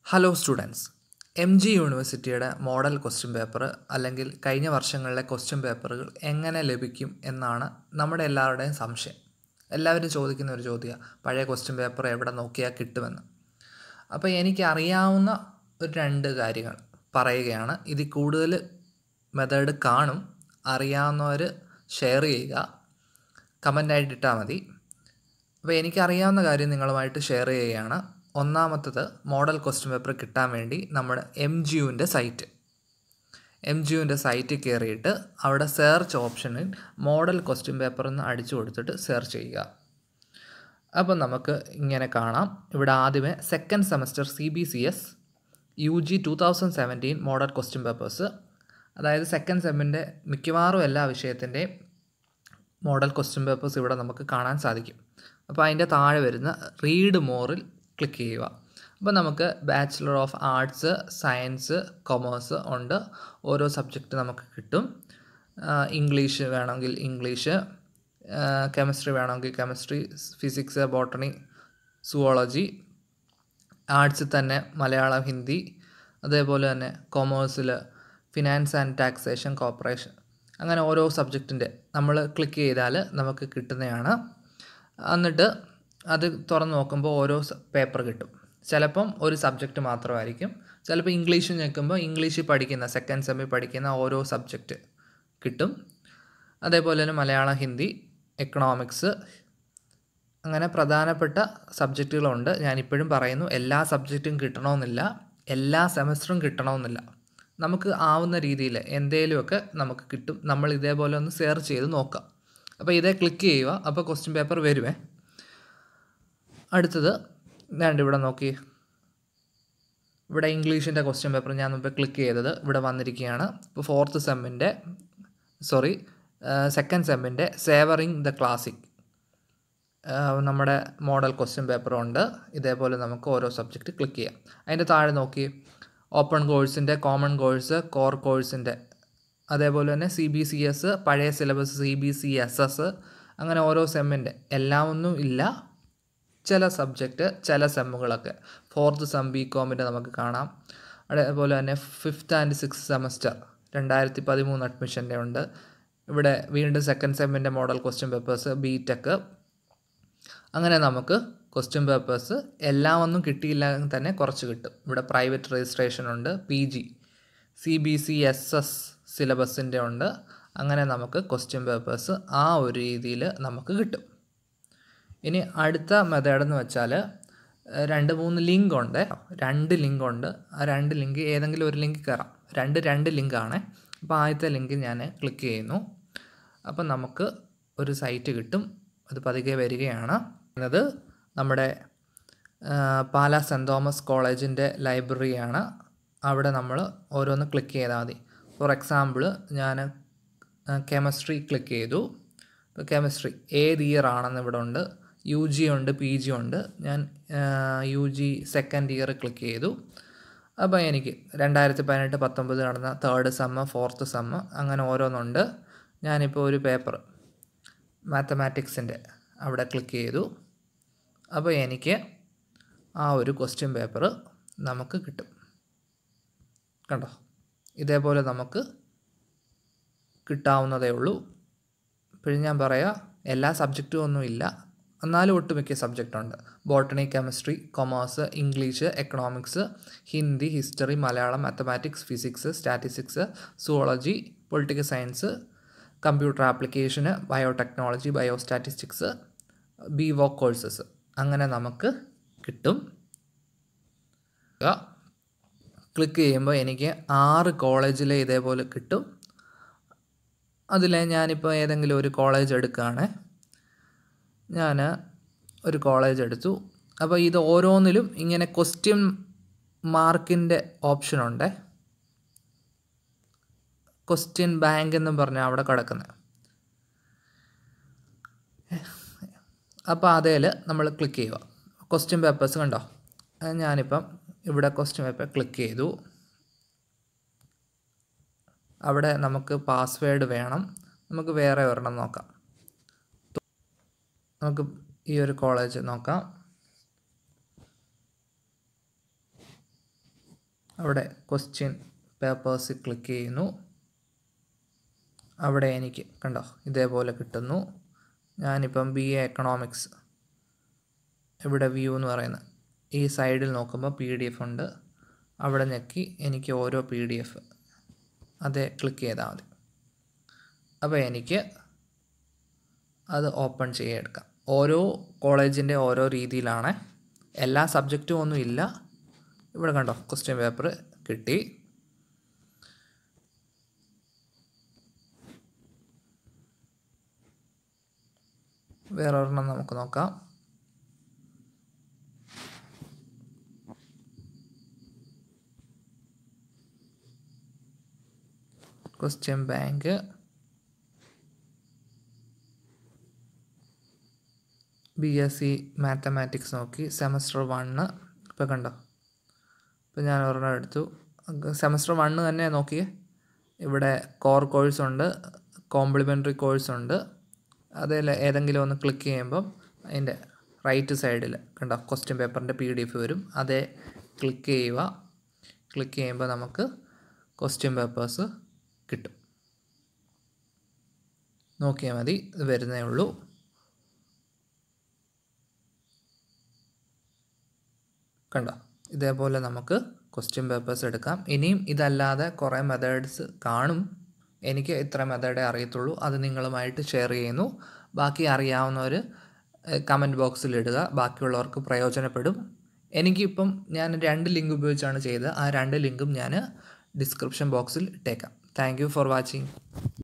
hello students M G യൂണിവേഴ്സിറ്റിയുടെ model question paper അല്ലെങ്കിൽ കഴിഞ്ഞ വർഷങ്ങളിലെ ക്വസ്റ്റ്യൻ പേപ്പറുകൾ എങ്ങനെ ലഭിക്കും എന്നാണ് നമ്മുടെ എല്ലാവരുടെയും സംശയം എല്ലാവരും ചോദിക്കുന്ന ഒരു ചോദ്യമാണ് പഴയ ക്വസ്റ്റ്യൻ പേപ്പർ എവിടെ നോക്കിയാൽ കിട്ടുമെന്ന് അപ്പോൾ എനിക്ക് അറിയാവുന്ന ഒരു രണ്ട് കാര്യങ്ങൾ പറയുകയാണ് ഇതിൽ കൂടുതൽ മെത്തേഡ് കാണും അറിയാവുന്നവർ ഷെയർ ചെയ്യുക കമൻ്റായിട്ട് ഇട്ടാൽ മതി അപ്പോൾ എനിക്കറിയാവുന്ന കാര്യം നിങ്ങളുമായിട്ട് ഷെയർ ചെയ്യുകയാണ് ഒന്നാമത്തത് മോഡൽ ക്വസ്റ്റ്യൻ പേപ്പർ കിട്ടാൻ വേണ്ടി നമ്മുടെ എം ജി യുവിൻ്റെ സൈറ്റ് എം ജി യുവിൻ്റെ സൈറ്റിൽ കയറിയിട്ട് അവിടെ സെർച്ച് ഓപ്ഷനിൽ മോഡൽ ക്വസ്റ്റ്യൻ പേപ്പർ എന്ന് അടിച്ചു കൊടുത്തിട്ട് സെർച്ച് ചെയ്യുക അപ്പോൾ നമുക്ക് ഇങ്ങനെ കാണാം ഇവിടെ ആദ്യമേ second semester C B C S U G two thousand seventeen model question papers അതായത് സെക്കൻഡ് സെമ്മിൻ്റെ മിക്കവാറും എല്ലാ വിഷയത്തിൻ്റെയും മോഡൽ ക്വസ്റ്റ്യൻ പേപ്പേഴ്സ് ഇവിടെ നമുക്ക് കാണാൻ സാധിക്കും അപ്പോൾ അതിൻ്റെ താഴെ വരുന്ന റീഡ് മോറിൽ ക്ലിക്ക് ചെയ്യുക അപ്പോൾ നമുക്ക് bachelor of arts science commerce ഉണ്ട് ഓരോ സബ്ജക്റ്റ് നമുക്ക് കിട്ടും ഇംഗ്ലീഷ് വേണമെങ്കിൽ ഇംഗ്ലീഷ് കെമിസ്ട്രി വേണമെങ്കിൽ കെമിസ്ട്രി ഫിസിക്സ് ബോട്ടണി സുവോളജി ആർട്സിൽ തന്നെ മലയാളം ഹിന്ദി അതേപോലെ തന്നെ കൊമേഴ്സിൽ ഫിനാൻസ് ആൻഡ് ടാക്സേഷൻ കോർപ്പറേഷൻ അങ്ങനെ ഓരോ സബ്ജക്റ്റിൻ്റെ നമ്മൾ ക്ലിക്ക് ചെയ്താൽ നമുക്ക് കിട്ടുന്നതാണ് എന്നിട്ട് അത് തുറന്ന് നോക്കുമ്പോൾ ഓരോ പേപ്പർ കിട്ടും ചിലപ്പം ഒരു സബ്ജക്റ്റ് മാത്രമായിരിക്കും ചിലപ്പോൾ ഇംഗ്ലീഷ് ഞെക്കുമ്പോൾ ഇംഗ്ലീഷിൽ പഠിക്കുന്ന സെക്കൻഡ് സെമ്മിൽ പഠിക്കുന്ന ഓരോ സബ്ജക്റ്റ് കിട്ടും അതേപോലെ തന്നെ മലയാളം ഹിന്ദി എക്കണോമിക്സ് അങ്ങനെ പ്രധാനപ്പെട്ട സബ്ജക്റ്റുകളുണ്ട് ഞാനിപ്പോഴും പറയുന്നു എല്ലാ സബ്ജക്റ്റും കിട്ടണമെന്നില്ല എല്ലാ സെമസ്റ്ററും കിട്ടണമെന്നില്ല നമുക്ക് ആവുന്ന രീതിയിൽ എന്തേലുമൊക്കെ നമുക്ക് കിട്ടും നമ്മൾ ഇതേപോലെ ഒന്ന് സെർച്ച് ചെയ്ത് നോക്കാം അപ്പോൾ ഇതേ ക്ലിക്ക് ചെയ്യുക അപ്പോൾ ക്വസ്റ്റ്യൻ പേപ്പർ വരുമേ അടുത്തത് വേണ്ട ഇവിടെ നോക്കി ഇവിടെ ഇംഗ്ലീഷിൻ്റെ ക്വസ്റ്റ്യൻ പേപ്പർ ഞാൻ മുമ്പ് ക്ലിക്ക് ചെയ്തത് ഇവിടെ വന്നിരിക്കുകയാണ് ഇപ്പോൾ ഫോർത്ത് സെമ്മിൻ്റെ സോറി സെക്കൻഡ് സെമ്മിൻ്റെ സേവറിങ് ദ ക്ലാസിക് നമ്മുടെ മോഡൽ ക്വസ്റ്റ്യൻ പേപ്പറുണ്ട് ഇതേപോലെ നമുക്ക് ഓരോ സബ്ജക്റ്റ് ക്ലിക്ക് ചെയ്യാം അതിൻ്റെ താഴെ നോക്കി ഓപ്പൺ കോഴ്സിൻ്റെ കോമൺ കോഴ്സ് കോർ കോഴ്സിൻ്റെ അതേപോലെ തന്നെ സി ബി സി എസ് പഴയ syllabus C B C S S അങ്ങനെ ഓരോ സെമ്മിൻ്റെ എല്ലാം ഒന്നും ഇല്ല ചില സബ്ജക്റ്റ് ചില സെമ്മുകളൊക്കെ ഫോർത്ത് സെം ബി കോമിൻ്റെ നമുക്ക് കാണാം അതേപോലെ തന്നെ ഫിഫ്ത്ത് ആൻഡ് സിക്സ് സെമസ്റ്റർ രണ്ടായിരത്തി പതിമൂന്ന് അഡ്മിഷൻ്റെ ഉണ്ട് ഇവിടെ വീണ്ടും സെക്കൻഡ് സെമ്മിൻ്റെ model question papers B tech അങ്ങനെ നമുക്ക് ക്വസ്റ്റ്യൻ പേപ്പേഴ്സ് എല്ലാം ഒന്നും കിട്ടിയില്ല തന്നെ കുറച്ച് കിട്ടും ഇവിടെ പ്രൈവറ്റ് രജിസ്ട്രേഷൻ ഉണ്ട് P G C B C S S സിലബസിൻ്റെ ഉണ്ട് അങ്ങനെ നമുക്ക് ക്വസ്റ്റ്യൻ പേപ്പേഴ്സ് ആ ഒരു രീതിയിൽ നമുക്ക് കിട്ടും ഇനി അടുത്ത മെത്തേഡ് എന്ന് വെച്ചാൽ രണ്ട് മൂന്ന് ലിങ്ക് ഉണ്ട് രണ്ട് ലിങ്ക് ഉണ്ട് ആ രണ്ട് ലിങ്ക് ഏതെങ്കിലും ഒരു ലിങ്ക് കയറാം രണ്ട് രണ്ട് ലിങ്കാണ് അപ്പോൾ ആദ്യത്തെ ലിങ്ക് ഞാൻ ക്ലിക്ക് ചെയ്യുന്നു അപ്പം നമുക്ക് ഒരു സൈറ്റ് കിട്ടും അത് പതുക്കെ വരികയാണ് എന്നത് നമ്മുടെ പാലാ സെൻറ് തോമസ് കോളേജിൻ്റെ ലൈബ്രറിയാണ് അവിടെ നമ്മൾ ഓരോന്ന് ക്ലിക്ക് ചെയ്താൽ മതി ഫോർ എക്സാമ്പിൾ ഞാൻ കെമിസ്ട്രി ക്ലിക്ക് ചെയ്തു ഇപ്പോൾ കെമിസ്ട്രി ഏത് ഇയർ ആണെന്ന് ഇവിടെ ഉണ്ട് യു ജി ഉണ്ട് പി ജി ഉണ്ട് ഞാൻ U G second year click ചെയ്തു അപ്പോൾ എനിക്ക് രണ്ടായിരത്തി പതിനെട്ട് പത്തൊമ്പത് നടന്ന തേർഡ് സെമ്മ് ഫോർത്ത് സെമ്മ് അങ്ങനെ ഓരോന്നുണ്ട് ഞാനിപ്പോൾ ഒരു പേപ്പർ മാത്തമാറ്റിക്സിൻ്റെ അവിടെ ക്ലിക്ക് ചെയ്തു അപ്പോൾ എനിക്ക് ആ ഒരു ക്വസ്റ്റ്യൻ പേപ്പർ നമുക്ക് കിട്ടും കണ്ടോ ഇതേപോലെ നമുക്ക് കിട്ടാവുന്നതേ ഉള്ളൂ ഇപ്പോഴും ഞാൻ പറയാം എല്ലാ സബ്ജക്റ്റും ഒന്നും ഇല്ല എന്നാലും ഒട്ടുമിക്ക സബ്ജക്റ്റ് ഉണ്ട് botany chemistry commerce English economics Hindi history Malayalam mathematics physics statistics zoology political science computer ആപ്ലിക്കേഷന് biotechnology biostatistics B voc courses അങ്ങനെ നമുക്ക് കിട്ടും ക്ലിക്ക് ചെയ്യുമ്പോൾ എനിക്ക് ആറ് കോളേജിലെ ഇതേപോലെ കിട്ടും അതിൽ ഞാനിപ്പോൾ ഏതെങ്കിലും ഒരു കോളേജ് എടുക്കുകയാണ് ഞാൻ ഒരു കോളേജ് എടുത്തു അപ്പോൾ ഇത് ഓരോന്നിലും ഇങ്ങനെ ക്വസ്റ്റ്യൻ മാർക്കിൻ്റെ ഓപ്ഷനുണ്ട് ക്വസ്റ്റ്യൻ ബാങ്ക് എന്നും പറഞ്ഞാൽ അവിടെ കിടക്കുന്നത് അപ്പോൾ അതേൽ നമ്മൾ ക്ലിക്ക് ചെയ്യുക ക്വസ്റ്റ്യൻ പേപ്പേഴ്സ് കണ്ടോ ഞാനിപ്പം ഇവിടെ ക്വസ്റ്റ്യൻ പേപ്പർ ക്ലിക്ക് ചെയ്തു അവിടെ നമുക്ക് പാസ്വേഡ് വേണം നമുക്ക് വേറെ ഒരെണ്ണം നോക്കാം നമുക്ക് ഈ ഒരു കോളേജ് നോക്കാം അവിടെ ക്വസ്റ്റ്യൻ പേപ്പേഴ്സ് ക്ലിക്ക് ചെയ്യുന്നു അവിടെ എനിക്ക് കണ്ടോ ഇതേപോലെ കിട്ടുന്നു ഞാനിപ്പം ബി എ എക്കണോമിക്സ് ഇവിടെ വ്യൂ എന്ന് പറയുന്ന ഈ സൈഡിൽ നോക്കുമ്പോൾ പി ഡി എഫ് ഉണ്ട് അവിടെ ഞെക്കി എനിക്ക് ഓരോ പി ഡി എഫ് അത് ക്ലിക്ക് ചെയ്താൽ മതി അപ്പോൾ എനിക്ക് അത് ഓപ്പൺ ചെയ്തെടുക്കാം ഓരോ കോളേജിൻ്റെ ഓരോ രീതിയിലാണ് എല്ലാ സബ്ജക്റ്റും ഒന്നും ഇല്ല ഇവിടെ കണ്ടോ ക്വസ്റ്റ്യൻ പേപ്പർ കിട്ടി വേറെ ഒരെണ്ണം നമുക്ക് നോക്കാം question bank B S C mathematics നോക്കി സെമസ്റ്റർ വണ്ണ് ഇപ്പോൾ കണ്ടോ ഇപ്പോൾ ഞാൻ ഒരെണ്ണം എടുത്തു സെമസ്റ്റർ വണ്ണ് തന്നെ നോക്കിയേ ഇവിടെ കോർ കോഴ്സ് ഉണ്ട് കോംപ്ലിമെൻ്ററി കോഴ്സ് ഉണ്ട് അതിൽ ഏതെങ്കിലും ഒന്ന് ക്ലിക്ക് ചെയ്യുമ്പം അതിൻ്റെ റൈറ്റ് സൈഡിൽ കണ്ടോ ക്വസ്റ്റ്യൻ പേപ്പറിൻ്റെ പി ഡി എഫ് വരും അതേ ക്ലിക്ക് ചെയ്യുക ക്ലിക്ക് ചെയ്യുമ്പോൾ നമുക്ക് ക്വസ്റ്റ്യൻ പേപ്പേഴ്സ് കിട്ടും നോക്കിയാൽ മതി ഇത് വരുന്നേ ഉള്ളൂ കണ്ടോ ഇതേപോലെ നമുക്ക് ക്വസ്റ്റ്യൻ പേപ്പേഴ്സ് എടുക്കാം ഇനിയും ഇതല്ലാതെ കുറേ മെത്തേഡ്സ് കാണും എനിക്ക് ഇത്ര മെത്തേഡേ അറിയത്തുള്ളൂ അത് നിങ്ങളുമായിട്ട് ഷെയർ ചെയ്യുന്നു ബാക്കി അറിയാവുന്നവർ കമൻറ്റ് ബോക്സിൽ ഇടുക ബാക്കിയുള്ളവർക്ക് പ്രയോജനപ്പെടും എനിക്കിപ്പം ഞാൻ രണ്ട് ലിങ്ക് ഉപയോഗിച്ചാണ് ചെയ്തത് ആ രണ്ട് ലിങ്കും ഞാൻ ഡിസ്ക്രിപ്ഷൻ ബോക്സിൽ ഇട്ടേക്കാം താങ്ക് യു ഫോർ വാച്ചിങ്